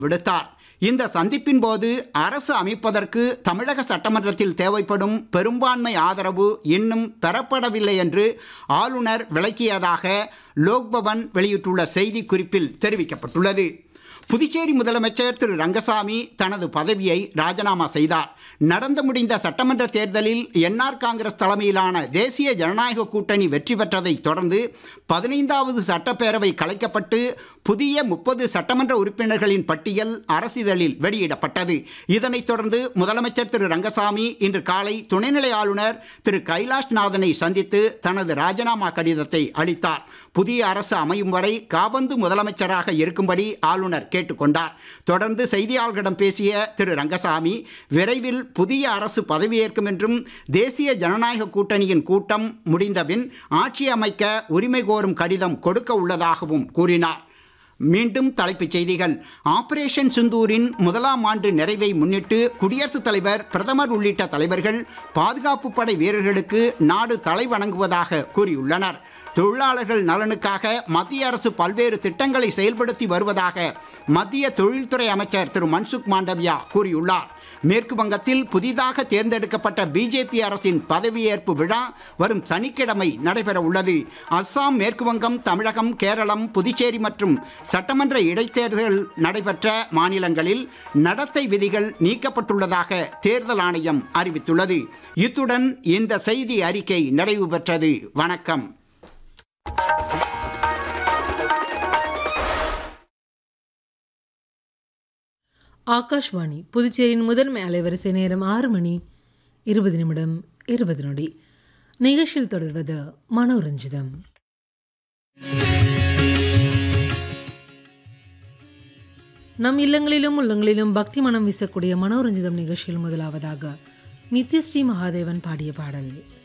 விடுத்தார் இந்த சந்திப்பின் போது அரசு அமைப்பதற்கு தமிழக சட்டமன்றத்தில் தேவைப்படும் பெரும்பான்மை ஆதரவு இன்னும் பெறப்படவில்லை என்று ஆளுநர் விளக்கியதாக லோக்பவன் வெளியிட்டுள்ள செய்திக்குறிப்பில் தெரிவிக்கப்பட்டுள்ளது புதுச்சேரி முதலமைச்சர் திரு ரங்கசாமி தனது பதவியை ராஜினாமா செய்தார் நடந்து முடிந்த சட்டமன்ற தேர்தலில் என்ஆர் காங்கிரஸ் தலைமையிலான தேசிய ஜனநாயக கூட்டணி வெற்றி பெற்றதை தொடர்ந்து பதினைந்தாவது சட்டப்பேரவை கலைக்கப்பட்டு புதிய முப்பது சட்டமன்ற உறுப்பினர்களின் பட்டியல் அரசிதழில் வெளியிடப்பட்டது இதனைத் தொடர்ந்து முதலமைச்சர் திரு ரங்கசாமி இன்று காலை துணைநிலை ஆளுநர் திரு கைலாஷ்நாதனை சந்தித்து தனது ராஜினாமா கடிதத்தை அளித்தார் புதிய அரசு அமையும் வரை காபந்து முதலமைச்சராக இருக்கும்படி ஆளுநர் கேட்டுக்கொண்டார் தொடர்ந்து செய்தியாளர்களிடம் பேசிய திரு ரங்கசாமி விரைவில் புதிய அரசு பதவியேற்கும் என்றும் தேசிய ஜனநாயக கூட்டணியின் கூட்டம் முடிந்தபின் ஆட்சி அமைக்க உரிமை கோரும் கடிதம் கொடுக்க உள்ளதாகவும் கூறினார் மீண்டும் தலைப்புச் செய்திகள் ஆபரேஷன் சிந்தூரின் முதலாம் ஆண்டு நிறைவை முன்னிட்டு குடியரசுத் தலைவர் பிரதமர் உள்ளிட்ட தலைவர்கள் பாதுகாப்பு படை வீரர்களுக்கு நாடு தலை வணங்குவதாக கூறியுள்ளனர் தொழிலாளர்கள் நலனுக்காக மத்திய அரசு பல்வேறு திட்டங்களை செயல்படுத்தி வருவதாக மத்திய தொழில்துறை அமைச்சர் திரு மன்சுக் மாண்டவியா கூறியுள்ளார் மேற்கு வங்கத்தில் புதிதாக தேர்ந்தெடுக்கப்பட்ட பிஜேபி அரசின் பதவியேற்பு விழா வரும் சனிக்கிழமை நடைபெற உள்ளது அஸ்ஸாம் மேற்கு வங்கம் தமிழகம் கேரளம் புதுச்சேரி மற்றும் சட்டமன்ற இடைத்தேர்தல் நடைபெற்ற மாநிலங்களில் நடத்தை விதிகள் நீக்கப்பட்டுள்ளதாக தேர்தல் ஆணையம் அறிவித்துள்ளது இத்துடன் இந்த செய்தி அறிக்கை நிறைவு பெற்றது வணக்கம் ஆகாஷ்வாணி புதுச்சேரியின் முதன்மை அலைவரிசை நேரம் ஆறு மணி இருபது நிமிடம் இருபது நொடி நிகழ்ச்சியில் தொடர்வது மனோரஞ்சிதம் நம் இல்லங்களிலும் உள்ளங்களிலும் பக்தி மனம் வீசக்கூடிய மனோரஞ்சிதம் நிகழ்ச்சியில் முதலாவதாக நித்யஸ்ரீ மகாதேவன் பாடிய பாடல்